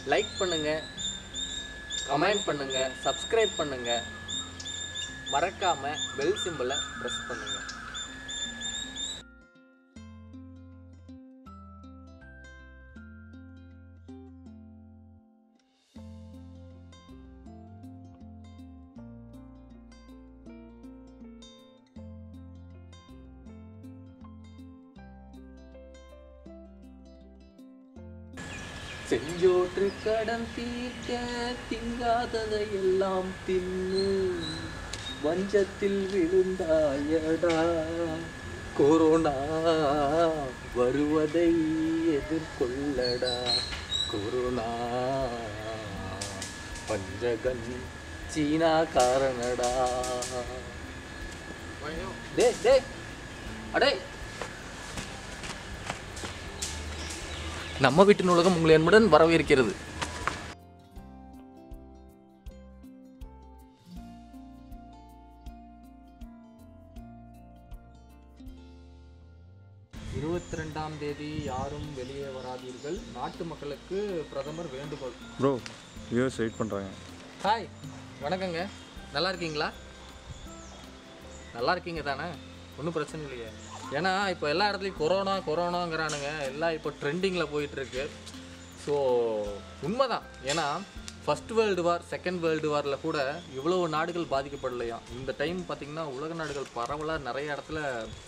Like பண்ணுங்கள் comment பண்ணுங்கள் subscribe பண்ணுங்கள் மறக்காமல் பெல் சிம்பிளை ப்ரெஸ் பண்ணுங்கள் செஞ்சோற்று கடன் தீர்க்க திங்காததை எல்லாம் தின்னு வஞ்சத்தில் விழுந்தாயடா கொரோனா வருவதை எதிர்கொள்ளடா கொரோனா பஞ்சகன் சீனா காரணடா டே டே அடே நம்ம வீட்டு நூலகம் உங்களை என்புடன் வரவேற்கிறது இருபத்தி ரெண்டாம் தேதி யாரும் வெளியே வராதீர்கள் நாட்டு மக்களுக்கு பிரதமர் வேண்டுகோள் ப்ரோ வியூவர்ஸ் வெயிட் பண்ணுறாங்க ஹாய் வணக்கங்க நல்லா இருக்கீங்களா நல்லா இருக்கீங்க தானே ஒன்றும் பிரச்சனை இல்லையே ஏன்னா இப்போ எல்லா இடத்துலையும் கொரோனா கொரோனாங்கிறானுங்க எல்லாம் இப்போ ட்ரெண்டிங்கில் போயிட்டுருக்கு ஸோ உண்மைதான் ஏன்னா first world war second world வாரில் கூட இவ்வளோ நாடுகள் பாதிக்கப்படலையாம் இந்த டைம் பார்த்திங்கன்னா உலக நாடுகள் பரவலாக நிறைய இடத்துல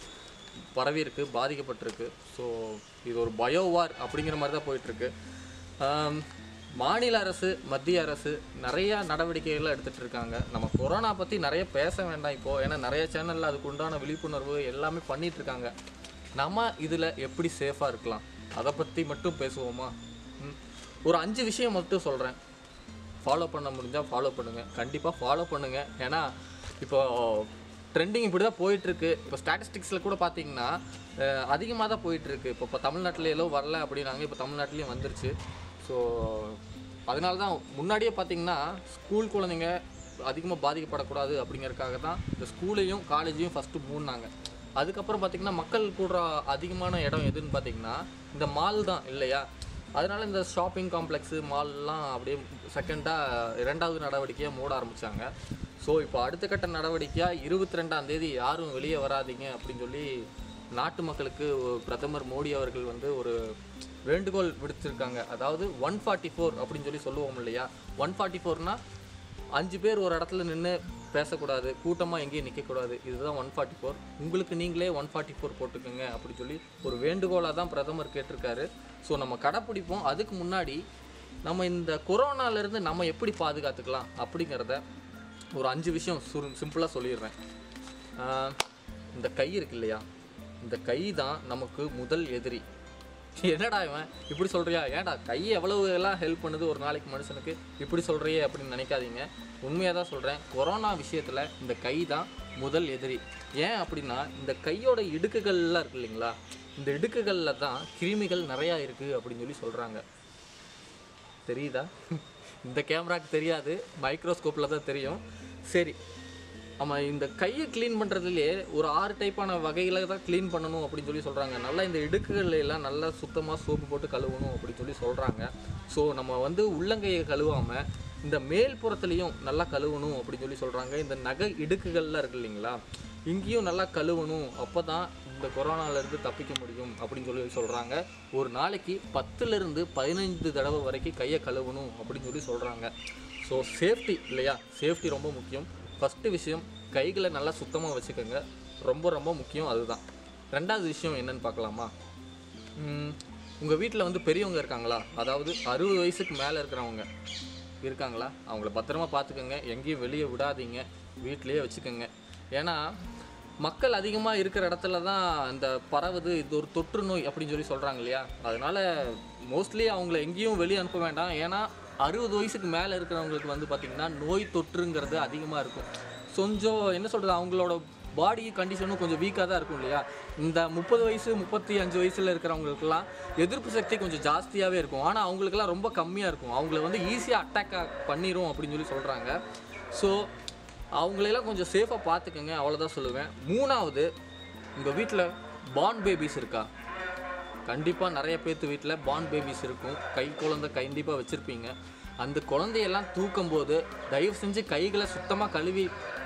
பரவி இருக்கு பாதிக்கப்பட்டிருக்கு ஸோ இது ஒரு பயோ வார் அப்படிங்கிற மாதிரி தான் போயிட்டுருக்கு ஆம், மாநில அரசு மத்திய அரசு நிறையா நடவடிக்கைகளை எடுத்துகிட்டு இருக்காங்க நம்ம கொரோனா பற்றி நிறைய பேச வேண்டாம் இப்போது ஏன்னா நிறைய சேனலில் அதுக்கு உண்டான விழிப்புணர்வு எல்லாமே பண்ணிட்டு இருக்காங்க நம்ம இதில் எப்படி சேஃபாக இருக்கலாம் அதை பற்றி மட்டும் பேசுவோமா ம். ஒரு அஞ்சு விஷயம் மட்டும் சொல்கிறேன் ஃபாலோ பண்ண முடிஞ்சால் ஃபாலோ பண்ணுங்கள் கண்டிப்பாக ஃபாலோ பண்ணுங்கள் ஏன்னா இப்போ ட்ரெண்டிங் இப்படி தான் போயிட்டுருக்கு இப்போ ஸ்டாட்டிஸ்டிக்ஸில் கூட பார்த்தீங்கன்னா அதிகமாக தான் போயிட்டுருக்கு இப்போ இப்போ தமிழ்நாட்டில் எல்லாம் வரல அப்படின்னாங்க இப்போ தமிழ்நாட்டிலையும் வந்துருச்சு ஸோ அதனால தான் முன்னாடியே பார்த்தீங்கன்னா ஸ்கூல் குழந்தைங்க அதிகமாக பாதிக்கப்படக்கூடாது அப்படிங்கறதுக்காக தான் இந்த ஸ்கூலையும் காலேஜையும் ஃபஸ்ட்டு மூடினாங்க அதுக்கப்புறம் பார்த்தீங்கன்னா மக்கள் கூடுற அதிகமான இடம் எதுன்னு பார்த்தீங்கன்னா இந்த மால் தான் இல்லையா அதனால இந்த ஷாப்பிங் காம்ப்ளெக்ஸு மால்லாம் அப்படியே செகண்டாக இரண்டாவது நடவடிக்கையாக மூட ஆரம்பித்தாங்க ஸோ இப்போ அடுத்த கட்ட நடவடிக்கையாக இருபத்தி ரெண்டாம் தேதி யாரும் வெளியே வராதீங்க அப்படின்னு சொல்லி நாட்டு மக்களுக்கு பிரதமர் மோடி அவர்கள் வந்து ஒரு வேண்டுகோள் விடுத்திருக்காங்க அதாவது ஒன் ஃபார்ட்டி ஃபோர் அப்படின்னு சொல்லி சொல்லுவோம் இல்லையா ஒன் ஃபார்ட்டி ஃபோர்னா அஞ்சு பேர் ஒரு இடத்துல நின்று பேசக்கூடாது கூட்டமாக எங்கேயும் நிற்கக்கூடாது இதுதான் ஒன் ஃபார்ட்டி ஃபோர் உங்களுக்கு நீங்களே ஒன் ஃபார்ட்டி ஃபோர் போட்டுக்கோங்க அப்படி சொல்லி ஒரு வேண்டுகோளாக தான் பிரதமர் கேட்டிருக்காரு ஸோ நம்ம கடைப்பிடிப்போம் அதுக்கு முன்னாடி நம்ம இந்த கொரோனாலேருந்து நம்ம எப்படி பாதுகாத்துக்கலாம் அப்படிங்கிறத ஒரு அஞ்சு விஷயம் சுரு சிம்பிளாக சொல்லிடுறேன் ஆஹ் இந்த கை இருக்கு இல்லையா இந்த கை தான் நமக்கு முதல் எதிரி என்னடா இவன் இப்படி சொல்றியா ஏன்டா கை எவ்வளவு எல்லாம் ஹெல்ப் பண்ணுது ஒரு நாளைக்கு மனுஷனுக்கு இப்படி சொல்றியே அப்படின்னு நினைக்காதீங்க உண்மையாக தான் சொல்கிறேன் கொரோனா விஷயத்தில் இந்த கை தான் முதல் எதிரி ஏன் அப்படின்னா இந்த கையோட இடுக்குகள்லாம் இருக்கு இல்லைங்களா இந்த இடுக்குகளில் தான் கிருமிகள் நிறையா இருக்குது அப்படின்னு சொல்லி சொல்கிறாங்க தெரியுதா இந்த கேமராக்கு தெரியாது மைக்ரோஸ்கோப்பில் தான் தெரியும் சரி ஆமாம் இந்த கையை க்ளீன் பண்ணுறதுலே ஒரு ஆறு டைப்பான வகையில் தான் க்ளீன் பண்ணணும் அப்படின்னு சொல்லி சொல்கிறாங்க நல்லா இந்த இடுக்குகள் எல்லாம் நல்லா சுத்தமாக சோப்பு போட்டு கழுவணும் அப்படின்னு சொல்லி சொல்கிறாங்க ஸோ நம்ம வந்து உள்ளங்கையை கழுவாமல் இந்த மேல் புறத்துலேயும் நல்லா கழுவணும் அப்படின்னு சொல்லி சொல்கிறாங்க இந்த நகை இடுக்குகள்லாம் இருக்கு இல்லைங்களா இங்கேயும் நல்லா கழுவணும் அப்போ தான் இந்த கொரோனாலேருந்து தப்பிக்க முடியும் அப்படின்னு சொல்லி சொல்கிறாங்க ஒரு நாளைக்கு பத்துலேருந்து பதினைந்து தடவை வரைக்கும் கையை கழுவணும் அப்படின்னு சொல்லி சொல்கிறாங்க ஸோ சேஃப்டி இல்லையா சேஃப்டி ரொம்ப முக்கியம் ஃபஸ்ட்டு விஷயம் கைகளை நல்லா சுத்தமாக வச்சுக்கோங்க ரொம்ப ரொம்ப முக்கியம் அதுதான் ரெண்டாவது விஷயம் என்னன்னு பார்க்கலாமா உங்கள் வீட்டில் வந்து பெரியவங்க இருக்காங்களா அதாவது அறுபது வயசுக்கு மேலே இருக்கிறவங்க இருக்காங்களா அவங்கள பத்திரமா பார்த்துக்கோங்க எங்கேயும் வெளியே விடாதீங்க வீட்டிலேயே வச்சுக்கோங்க ஏன்னா மக்கள் அதிகமாக இருக்கிற இடத்துல தான் இந்த பரவுது இது ஒரு தொற்று நோய் அப்படின்னு சொல்லி சொல்கிறாங்க இல்லையா அதனால மோஸ்ட்லி அவங்கள எங்கேயும் வெளியே அனுப்ப வேண்டாம் ஏன்னா அறுபது வயசுக்கு மேலே இருக்கிறவங்களுக்கு வந்து பார்த்திங்கன்னா நோய் தொற்றுங்கிறது அதிகமாக இருக்கும் கொஞ்சம் என்ன சொல்கிறது அவங்களோட பாடி கண்டிஷனும் கொஞ்சம் வீக்காக தான் இருக்கும் இல்லையா இந்த முப்பது வயசு முப்பத்தி அஞ்சு வயசில் இருக்கிறவங்களுக்குலாம் எதிர்ப்பு சக்தி கொஞ்சம் ஜாஸ்தியாகவே இருக்கும் ஆனால் அவங்களுக்குலாம் ரொம்ப கம்மியாக இருக்கும் அவங்கள வந்து ஈஸியாக அட்டாக் பண்ணிரும் அப்படின்னு சொல்லி சொல்கிறாங்க ஸோ அவங்களெல்லாம் கொஞ்சம் சேஃபாக பார்த்துக்கோங்க அவ்வளோதான் சொல்லுவேன் மூணாவது உங்கள் வீட்டில் பார்ன் பேபிஸ் இருக்கா கண்டிப்பாக நிறைய பேர்த்து வீட்டில் பான் பேபிஸ் இருக்கும் கை குழந்தை கண்டிப்பாக வச்சுருப்பீங்க அந்த குழந்தையெல்லாம் தூக்கும்போது தயவு செஞ்சு கைகளை சுத்தமாக கழுவி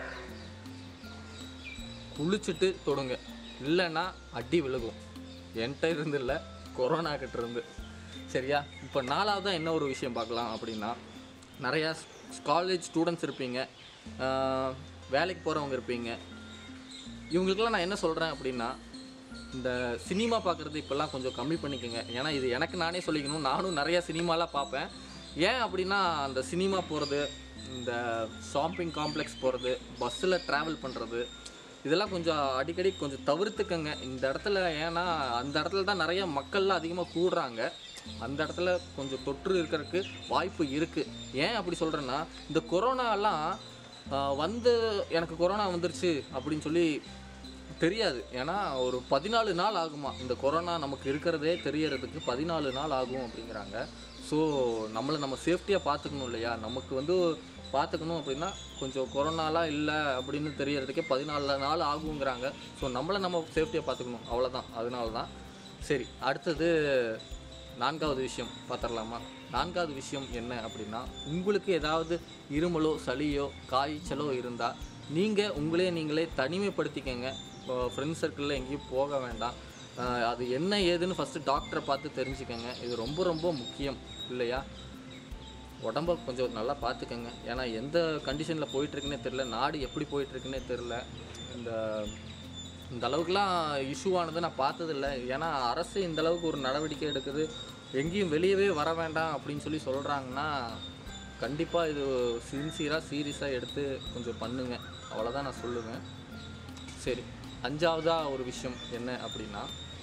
குளிச்சுட்டு தொடுங்க இல்லைன்னா அடி விழுகும் என்கிட்ட இருந்து இல்லை கொரோனா கிட்ட இருந்து சரியா இப்போ நாலாவதாக என்ன ஒரு விஷயம் பார்க்கலாம் அப்படின்னா நிறையா காலேஜ் ஸ்டூடெண்ட்ஸ் இருப்பீங்க ஆஹ் வேலைக்கு போகிறவங்க இருப்பீங்க இவங்களுக்கெல்லாம் நான் என்ன சொல்கிறேன் அப்படின்னா இந்த சினிமா பார்க்குறது இப்போல்லாம் கொஞ்சம் கம்மி பண்ணிக்கோங்க ஏன்னா இது எனக்கு நானே சொல்லிக்கணும் நானும் நிறையா சினிமாலாம் பார்ப்பேன் ஏன் அப்படின்னா அந்த சினிமா போகிறது இந்த ஷாப்பிங் காம்ப்ளெக்ஸ் போகிறது பஸ்ஸில் ட்ராவல் பண்ணுறது இதெல்லாம் கொஞ்சம் அடிக்கடி கொஞ்சம் தவிர்த்துக்கங்க இந்த இடத்துல ஏன்னா அந்த இடத்துல தான் நிறைய மக்கள்லாம் அதிகமாக கூடுறாங்க அந்த இடத்துல கொஞ்சம் தொற்று இருக்கிறதுக்கு வாய்ப்பு இருக்குது ஏன் அப்படி சொல்கிறேன்னா இந்த கொரோனாலாம் ஆஹ், வந்து எனக்கு கொரோனா வந்துருச்சு அப்படின்னு சொல்லி தெரியாது ஏன்னா ஒரு பதினாலு நாள் ஆகுமா இந்த கொரோனா நமக்கு இருக்கிறதே தெரியறதுக்கு பதினாலு நாள் ஆகும் அப்படிங்கிறாங்க ஸோ நம்மளை நம்ம சேஃப்டியாக பார்த்துக்கணும் இல்லையா நமக்கு வந்து பார்த்துக்கணும் அப்படின்னா கொஞ்சம் கொரோனாலாம் இல்லை அப்படின்னு தெரியறதுக்கே பதினாலு நாள் ஆகுங்கிறாங்க ஸோ நம்மளை நம்ம சேஃப்டியாக பார்த்துக்கணும் அவ்வளோதான் அதனால தான் சரி அடுத்தது நான்காவது விஷயம் பார்த்துடலாமா நான்காவது விஷயம் என்ன அப்படின்னா உங்களுக்கு ஏதாவது இருமலோ சளியோ காய்ச்சலோ இருந்தால் நீங்கள் உங்களே நீங்களே தனிமைப்படுத்திக்கங்க இப்போ ஃப்ரெண்ட்ஸ் சர்க்கிளில் எங்கேயும் போக வேண்டாம் ஆஹ் அது என்ன ஏதுன்னு ஃபஸ்ட்டு டாக்டரை பார்த்து தெரிஞ்சுக்கங்க இது ரொம்ப ரொம்ப முக்கியம் இல்லையா உடம்ப கொஞ்சம் நல்லா பார்த்துக்கங்க ஏன்னா எந்த கண்டிஷனில் போயிட்டுருக்குன்னே தெரில நாடு எப்படி போயிட்டுருக்குன்னே தெரில இந்த இந்த அளவுக்குலாம் இஷ்யூ ஆனதை நான் பார்த்ததில்ல ஏன்னா அரசு இந்த அளவுக்கு ஒரு நடவடிக்கை எடுக்குது எங்கேயும் வெளியவே வர வேண்டாம் அப்படின்னு சொல்லி சொல்கிறாங்கன்னா கண்டிப்பாக இது சின்சியராக சீரியஸாக எடுத்து கொஞ்சம் பண்ணுங்க அவ்வளோதான் நான் சொல்லுவேன் சரி அஞ்சாவதாக ஒரு விஷயம் என்ன அப்படின்னா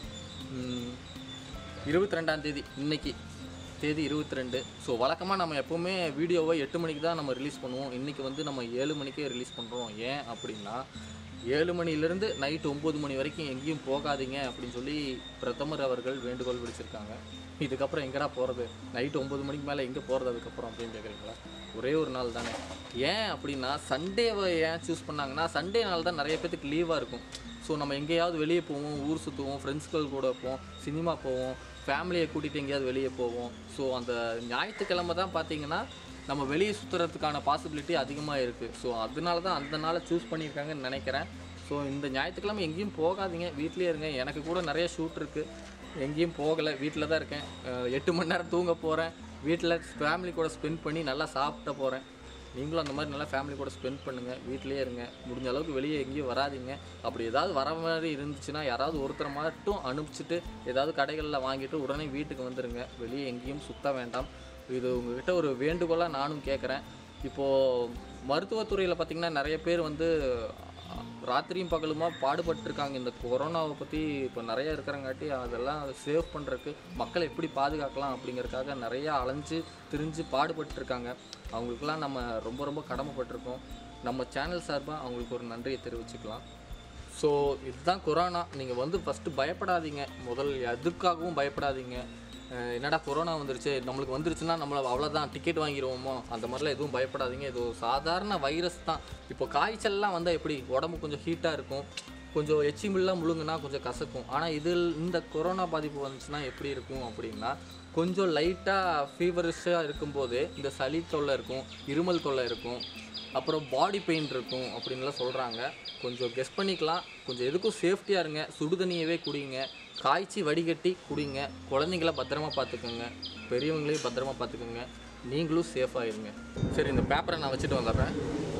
இருபத்தி ரெண்டாம் தேதி இன்னைக்கு தேதி இருபத்தி ரெண்டு ஸோ வழக்கமாக நம்ம எப்போவுமே வீடியோவை எட்டு மணிக்கு தான் நம்ம ரிலீஸ் பண்ணுவோம் இன்றைக்கி வந்து நம்ம ஏழு மணிக்கே ரிலீஸ் பண்ணுறோம் ஏன் அப்படின்னா ஏழு மணிலேருந்து நைட் ஒம்பது மணி வரைக்கும் எங்கேயும் போகாதீங்க அப்படின்னு சொல்லி பிரதமர் அவர்கள் வேண்டுகோள் விடுச்சிருக்காங்க இதுக்கப்புறம் எங்கடா போகிறது நைட் ஒம்பது மணிக்கு மேலே எங்கே போகிறது அதுக்கப்புறம் அப்படின்னு கேட்குறீங்களா ஒரே ஒரு நாள் தானே ஏன் அப்படின்னா சண்டேவை ஏன் சூஸ் பண்ணாங்கன்னா சண்டே நாள் தான் நிறைய பேத்துக்கு லீவாக இருக்கும் ஸோ நம்ம எங்கேயாவது வெளியே போவோம் ஊர் சுற்றுவோம் ஃப்ரெண்ட்ஸ்கள் கூட போவோம் சினிமா போவோம் ஃபேமிலியை கூட்டிகிட்டு எங்கேயாவது வெளியே போவோம் ஸோ அந்த ஞாயிற்றுக்கிழமை தான் பார்த்தீங்கன்னா நம்ம வெளியே சுற்றுறதுக்கான பாசிபிலிட்டி அதிகமாக இருக்குது ஸோ அதனால தான் அந்த நாளை சூஸ் பண்ணியிருக்காங்கன்னு நினைக்கிறேன் ஸோ இந்த ஞாயிற்றுக்கிழமை எங்கேயும் போகாதீங்க வீட்டிலே இருங்க எனக்கு கூட நிறைய ஷூட் இருக்குது எங்கேயும் போகலை வீட்டில் தான் இருக்கேன் அஹ் எட்டு மணி நேரம் தூங்க போகிறேன் வீட்டில் ஃபேமிலி கூட ஸ்பெண்ட் பண்ணி நல்லா சாப்பிட போகிறேன் நீங்களும் அந்த மாதிரி நல்லா ஃபேமிலி கூட ஸ்பெண்ட் பண்ணுங்கள் வீட்டிலேயே இருங்க முடிஞ்ச அளவுக்கு வெளியே எங்கேயும் வராதீங்க அப்படி ஏதாவது வர மாதிரி இருந்துச்சுன்னா யாராவது ஒருத்தரை மட்டும் அனுப்பிச்சிட்டு ஏதாவது கடைகளில் வாங்கிட்டு உடனே வீட்டுக்கு வந்துடுங்க வெளியே எங்கேயும் சுத்த வேண்டாம் இது உங்ககிட்ட ஒரு வேண்டுகோளாக நானும் கேட்குறேன் இப்போது மருத்துவத்துறையில் பார்த்திங்கன்னா நிறைய பேர் வந்து ராத்திரியும் பகலுமா பாடுபட்டிருக்காங்க இந்த கொரோனாவை பற்றி இப்போ நிறைய இருக்கிறங்காட்டி அதெல்லாம் சேவ் பண்ணுறதுக்கு மக்களை எப்படி பாதுகாக்கலாம் அப்படிங்கறதுக்காக நிறைய அலைஞ்சு திரிஞ்சு பாடுபட்டிருக்காங்க அவங்களுக்கெல்லாம் நம்ம ரொம்ப ரொம்ப கடமைப்பட்டிருக்கோம் நம்ம சேனல் சார்பாக அவங்களுக்கு ஒரு நன்றியை தெரிவிச்சுக்கலாம் ஸோ இதுதான் கொரோனா நீங்கள் வந்து ஃபஸ்ட்டு பயப்படாதீங்க முதல் எதுக்காகவும் பயப்படாதீங்க அஹ் என்னடா கொரோனா வந்துருச்சு நம்மளுக்கு வந்துருச்சுன்னா நம்மளை அவ்வளோதான் டிக்கெட் வாங்கிடுவோமோ அந்த மாதிரிலாம் எதுவும் பயப்படாதீங்க இது ஒரு சாதாரண வைரஸ் தான் இப்போ காய்ச்சல்லாம் வந்தால் எப்படி உடம்பு கொஞ்சம் ஹீட்டாக இருக்கும் கொஞ்சம் எச்சிமில்லாம் முழுங்குனா கொஞ்சம் கசக்கும் ஆனால் இதில் இந்த கொரோனா பாதிப்பு வந்துச்சுன்னா எப்படி இருக்கும் அப்படின்னா கொஞ்சம் லைட்டாக ஃபீவரிஷாக இருக்கும்போது இந்த சளி தொல்லை இருக்கும் இருமல் தொல்லை இருக்கும் அப்புறம் பாடி பெயின் இருக்கும் அப்படின்லாம் சொல்கிறாங்க கொஞ்சம் கெஸ் பண்ணிக்கலாம் கொஞ்சம் எதுக்கும் சேஃப்டியாக இருங்க சுடுதண்ணியவே குடிங்க காய்ச்சி வடிகட்டி குடிங்க குழந்தைங்கள பத்திரமா பார்த்துக்கோங்க பெரியவங்களையும் பத்திரமா பார்த்துக்கோங்க நீங்களும் சேஃபாக இருங்க சரி இந்த பேப்பரை நான் வச்சுட்டு வந்துடுறேன்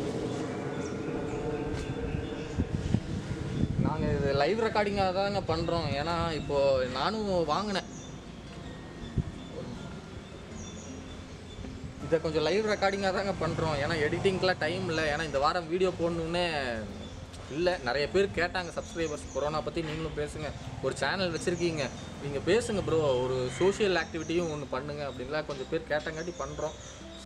நாங்கள் இது லைவ் ரெக்கார்டிங்காக தாங்க பண்ணுறோம் ஏன்னா இப்போது நானும் வாங்கினேன் இதை கொஞ்சம் லைவ் ரெக்கார்டிங்காக தாங்க பண்ணுறோம் ஏன்னா எடிட்டிங்க்கெலாம் டைம் இல்லை ஏன்னா இந்த வாரம் வீடியோ போடணுன்னே இல்லை நிறைய பேர் கேட்டாங்க சப்ஸ்கிரைபர்ஸ் கொரோனா பற்றி நீங்களும் பேசுங்க ஒரு சேனல் வச்சுருக்கீங்க நீங்கள் பேசுங்க ப்ரோ ஒரு சோஷியல் ஆக்டிவிட்டியும் ஒன்று பண்ணுங்க அப்படின்லாம் கொஞ்சம் பேர் கேட்டங்காட்டி பண்ணுறோம்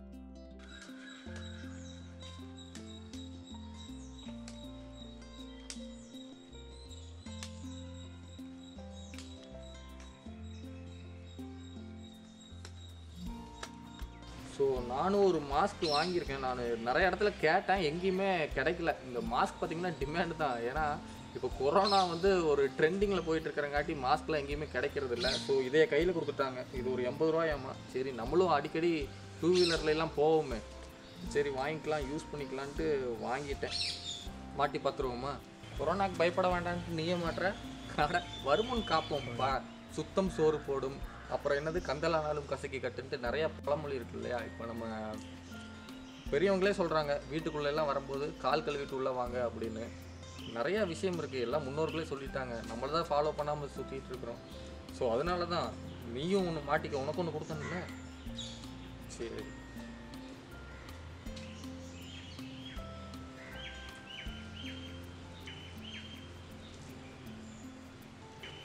ஸோ நானும் ஒரு மாஸ்க் வாங்கியிருக்கேன் நான் நிறைய இடத்துல கேட்டேன் எங்கேயுமே கிடைக்கல இந்த மாஸ்க் பார்த்தீங்கன்னா டிமாண்ட் தான் ஏன்னா இப்போ கொரோனா வந்து ஒரு ட்ரெண்டிங்கில் போயிட்டு இருக்கிறங்காட்டி மாஸ்க்லாம் எங்கேயுமே கிடைக்கிறது இல்லை ஸோ இதைய கையில் கொடுத்துட்டாங்க இது ஒரு எண்பது ரூபாயாம்மா சரி நம்மளும் அடிக்கடி டூ வீலர்லாம் போவோமே சரி வாங்கிக்கலாம் யூஸ் பண்ணிக்கலான்ட்டு வாங்கிட்டேன் மாட்டி பார்த்துருவோமா கொரோனாக்கு பயப்பட வேண்டான்ட்டு நீயே மாட்டுற அட வருமுன் காப்போம் பா சுத்தம் சோறு போடும் அப்புறம் என்னது கந்தலானாலும் கசக்கி கட்டுன்ட்டு நிறைய பழமொழி இருக்கு இல்லையா இப்போ நம்ம பெரியவங்களே சொல்கிறாங்க வீட்டுக்குள்ள எல்லாம் வரும்போது கால் கழுவிட்டு உள்ளே வாங்க அப்படின்னு நிறைய விஷயம் இருக்குது எல்லாம் முன்னோர்களே சொல்லிட்டாங்க நம்மள தான் ஃபாலோ பண்ணாமல் சுற்றிட்டு இருக்கிறோம் ஸோ அதனால தான் நீயும் ஒன்று மாட்டிக்க உனக்கு ஒன்று கொடுத்தனில்ல சரி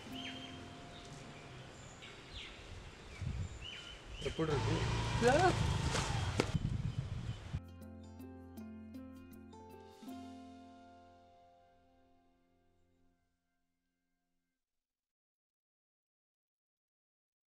எப்படி இருக்கு